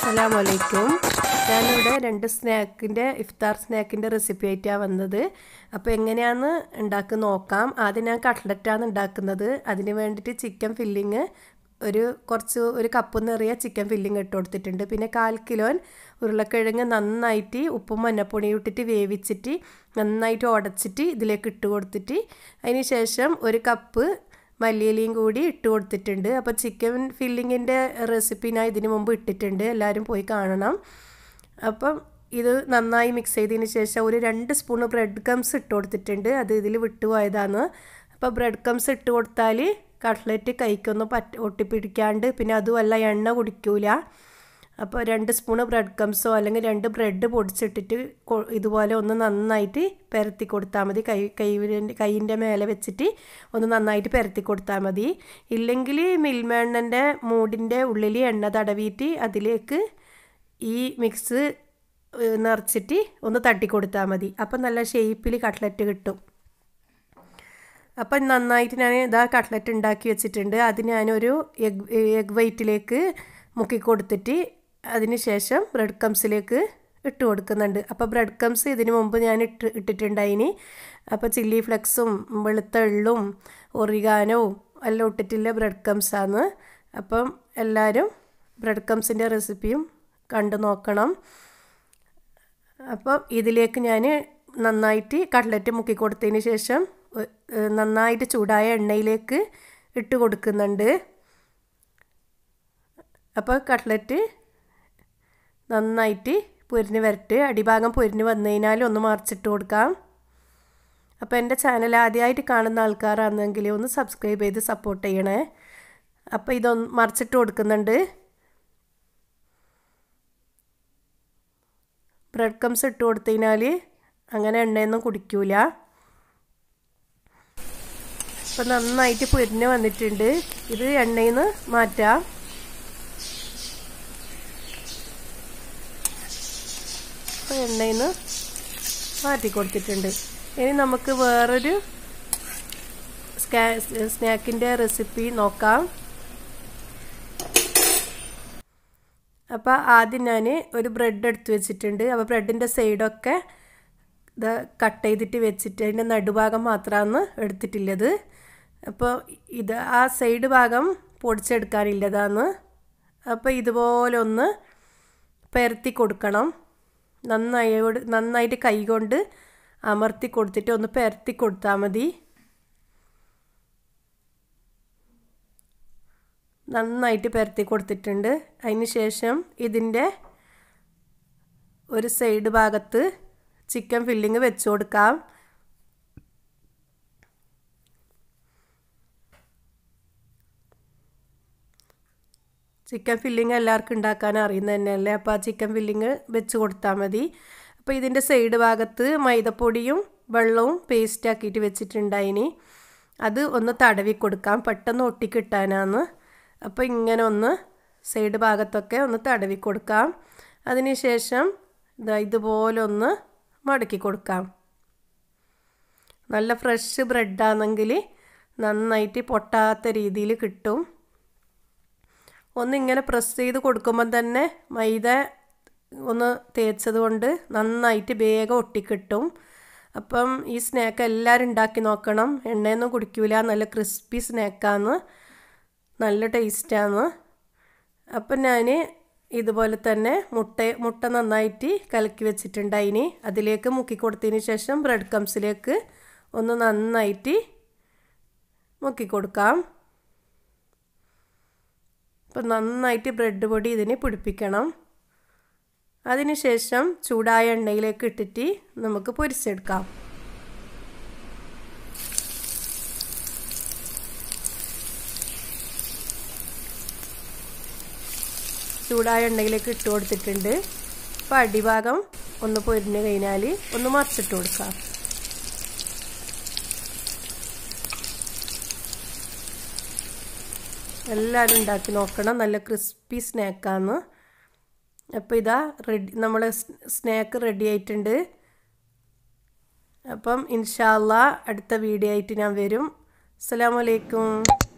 അസ്സലാമലൈക്കും ഞാനിവിടെ രണ്ട് സ്നാക്കിൻ്റെ ഇഫ്താർ സ്നാക്കിൻ്റെ റെസിപ്പി ആയിട്ടാണ് വന്നത് അപ്പോൾ എങ്ങനെയാണെന്ന് ഉണ്ടാക്കി നോക്കാം ആദ്യം ഞാൻ കട്ട്ലറ്റാണ് ഉണ്ടാക്കുന്നത് അതിന് വേണ്ടിയിട്ട് ചിക്കൻ ഫില്ലിങ് ഒരു കുറച്ച് ഒരു കപ്പ് നിറയെ ചിക്കൻ ഫില്ലിങ് ഇട്ട് കൊടുത്തിട്ടുണ്ട് പിന്നെ കാൽ കിലോൻ ഉരുളക്കിഴങ്ങ് നന്നായിട്ട് ഉപ്പും മഞ്ഞപ്പൊടിയും ഇട്ടിട്ട് വേവിച്ചിട്ട് നന്നായിട്ട് ഉടച്ചിട്ട് ഇതിലേക്ക് ഇട്ട് കൊടുത്തിട്ട് അതിന് ശേഷം ഒരു കപ്പ് മല്ലിയിലയും കൂടി ഇട്ട് കൊടുത്തിട്ടുണ്ട് അപ്പോൾ ചിക്കൻ ഫില്ലിങ്ങിൻ്റെ റെസിപ്പി ഞാൻ ഇതിന് മുമ്പ് ഇട്ടിട്ടുണ്ട് എല്ലാവരും പോയി കാണണം അപ്പം ഇത് നന്നായി മിക്സ് ചെയ്തതിന് ശേഷം ഒരു രണ്ട് സ്പൂൺ ബ്രെഡ് കംസ് ഇട്ട് കൊടുത്തിട്ടുണ്ട് അത് ഇതിൽ വിട്ടുപോയതാണ് അപ്പോൾ ബ്രെഡ് കംസ് ഇട്ട് കൊടുത്താൽ കട്ട്ലറ്റ് കൈക്കൊന്നും പറ്റ ഒട്ടിപ്പിടിക്കാണ്ട് പിന്നെ അതുമല്ല എണ്ണ കുടിക്കൂല അപ്പോൾ രണ്ട് സ്പൂണ് ബ്രെഡ് കംസോ അല്ലെങ്കിൽ രണ്ട് ബ്രെഡ് പൊടിച്ചിട്ടിട്ട് ഇതുപോലെ ഒന്ന് നന്നായിട്ട് പെരത്തി കൊടുത്താൽ മതി കൈ കൈ കൈയിൻ്റെ മേലെ വെച്ചിട്ട് ഒന്ന് നന്നായിട്ട് പെരത്തി കൊടുത്താൽ മതി ഇല്ലെങ്കിൽ മിൽമേണ്ണൻ്റെ മൂടിൻ്റെ ഉള്ളിൽ എണ്ണ തടവിയിട്ട് അതിലേക്ക് ഈ മിക്സ് നിറച്ചിട്ട് ഒന്ന് തട്ടി കൊടുത്താൽ മതി അപ്പം നല്ല ഷേപ്പിൽ കട്ട്ലറ്റ് കിട്ടും അപ്പം നന്നായിട്ട് ഞാൻ ഇതാ കട്ട്ലറ്റ് ഉണ്ടാക്കി വെച്ചിട്ടുണ്ട് അത് ഞാനൊരു എഗ് എഗ് വൈറ്റിലേക്ക് മുക്കി കൊടുത്തിട്ട് അതിന് ശേഷം ബ്രെഡ് കംസിലേക്ക് ഇട്ട് കൊടുക്കുന്നുണ്ട് അപ്പോൾ ബ്രെഡ് കംസ് ഇതിന് മുമ്പ് ഞാൻ ഇട്ട് ഇട്ടിട്ടുണ്ടായിനി അപ്പോൾ ചില്ലി ഫ്ലെക്സും വെളുത്ത എള്ളും ഒറിഗാനവും എല്ലാം ഇട്ടിട്ടുള്ള ബ്രെഡ് കംസാണ് അപ്പം എല്ലാവരും ബ്രെഡ് കംസിൻ്റെ റെസിപ്പിയും കണ്ടു നോക്കണം അപ്പോൾ ഇതിലേക്ക് ഞാൻ നന്നായിട്ട് കട്ട്ലറ്റ് മുക്കി കൊടുത്തതിന് ശേഷം നന്നായിട്ട് ചൂടായ എണ്ണയിലേക്ക് ഇട്ട് കൊടുക്കുന്നുണ്ട് അപ്പോൾ കട്ട്ലറ്റ് നന്നായിട്ട് പൊരിഞ്ഞ് വരട്ട് അടിഭാഗം പൊരിഞ്ഞ് വന്നു കഴിഞ്ഞാൽ ഒന്ന് മറിച്ചിട്ട് കൊടുക്കാം അപ്പോൾ എൻ്റെ ചാനൽ ആദ്യമായിട്ട് കാണുന്ന ആൾക്കാരാണെങ്കിൽ ഒന്ന് സബ്സ്ക്രൈബ് ചെയ്ത് സപ്പോർട്ട് ചെയ്യണേ അപ്പോൾ ഇതൊന്ന് മറിച്ചിട്ട് കൊടുക്കുന്നുണ്ട് ബ്രെഡ് കംസ് ഇട്ട് കൊടുത്തു കഴിഞ്ഞാൽ അങ്ങനെ എണ്ണയൊന്നും കുടിക്കൂല അപ്പം നന്നായിട്ട് പൊരിഞ്ഞ് വന്നിട്ടുണ്ട് ഇത് എണ്ണയിൽ നിന്ന് മാറ്റാം അപ്പോൾ എണ്ണയിൽ നിന്ന് മാറ്റി കൊടുത്തിട്ടുണ്ട് ഇനി നമുക്ക് വേറൊരു സ്കാ സ്നാക്കിൻ്റെ റെസിപ്പി നോക്കാം അപ്പോൾ ആദ്യം ഞാൻ ഒരു ബ്രെഡ് എടുത്ത് വെച്ചിട്ടുണ്ട് അപ്പോൾ ബ്രെഡിൻ്റെ സൈഡൊക്കെ ഇത് കട്ട് ചെയ്തിട്ട് വെച്ചിട്ട് അതിൻ്റെ നടുഭാഗം മാത്രമാണ് എടുത്തിട്ടുള്ളത് അപ്പോൾ ഇത് ആ സൈഡ് ഭാഗം പൊടിച്ചെടുക്കാനില്ലതാണ് അപ്പോൾ ഇതുപോലെ ഒന്ന് പരത്തി കൊടുക്കണം നന്നായി നന്നായിട്ട് കൈകൊണ്ട് അമർത്തി കൊടുത്തിട്ട് ഒന്ന് പരത്തി കൊടുത്താൽ മതി നന്നായിട്ട് പരത്തി കൊടുത്തിട്ടുണ്ട് അതിന് ശേഷം ഇതിൻ്റെ ഒരു സൈഡ് ഭാഗത്ത് ചിക്കൻ ഫില്ലിങ് വെച്ച് കൊടുക്കാം ചിക്കൻ ഫില്ലിങ് എല്ലാവർക്കും ഉണ്ടാക്കാൻ അറിയുന്നത് തന്നെയല്ലേ അപ്പോൾ ആ ചിക്കൻ ഫില്ലിങ് വെച്ച് കൊടുത്താൽ മതി അപ്പോൾ ഇതിൻ്റെ സൈഡ് ഭാഗത്ത് മൈദപ്പൊടിയും വെള്ളവും പേസ്റ്റ് ആക്കിയിട്ട് വെച്ചിട്ടുണ്ടായിനി അത് ഒന്ന് തടവി കൊടുക്കാം പെട്ടെന്ന് ഒട്ടിക്കിട്ടാനാണ് അപ്പോൾ ഇങ്ങനെ ഒന്ന് സൈഡ് ഭാഗത്തൊക്കെ ഒന്ന് തടവി കൊടുക്കാം അതിനുശേഷം ഇതാ ഇതുപോലെ ഒന്ന് മടക്കി കൊടുക്കാം നല്ല ഫ്രഷ് ബ്രെഡാണെങ്കിൽ നന്നായിട്ട് പൊട്ടാത്ത രീതിയിൽ കിട്ടും ഒന്നിങ്ങനെ പ്രസ് ചെയ്ത് കൊടുക്കുമ്പം തന്നെ മൈദ ഒന്ന് തേച്ചത് കൊണ്ട് നന്നായിട്ട് വേഗം ഒട്ടിക്കിട്ടും അപ്പം ഈ സ്നാക്ക് എല്ലാവരും ഉണ്ടാക്കി നോക്കണം എണ്ണയൊന്നും കുടിക്കൂല നല്ല ക്രിസ്പി സ്നാക്കാണ് നല്ല ടേസ്റ്റാണ് അപ്പം ഞാൻ ഇതുപോലെ തന്നെ മുട്ട മുട്ട നന്നായിട്ട് കലക്കി വെച്ചിട്ടുണ്ടായിനി അതിലേക്ക് മുക്കി കൊടുത്തതിന് ശേഷം ബ്രെഡ് കംസിലേക്ക് ഒന്ന് നന്നായിട്ട് മുക്കി കൊടുക്കാം അപ്പം നന്നായിട്ട് ബ്രെഡ് പൊടി ഇതിന് പിടിപ്പിക്കണം അതിനുശേഷം ചൂടായ എണ്ണയിലേക്ക് ഇട്ടിട്ട് നമുക്ക് പൊരിച്ചെടുക്കാം ചൂടായ എണ്ണയിലേക്ക് ഇട്ട് കൊടുത്തിട്ടുണ്ട് അപ്പോൾ അടിഭാഗം ഒന്ന് പൊരിഞ്ഞ് കഴിഞ്ഞാൽ ഒന്ന് മറിച്ചിട്ട് കൊടുക്കാം എല്ലാവരും ഉണ്ടാക്കി നോക്കണം നല്ല ക്രിസ്പി സ്നാക്കാണ് അപ്പോൾ ഇതാ റെഡി നമ്മൾ സ്നാക്ക് റെഡി ആയിട്ടുണ്ട് അപ്പം ഇൻഷാല്ല അടുത്ത വീഡിയോ ആയിട്ട് ഞാൻ വരും അസ്സാം വലൈക്കും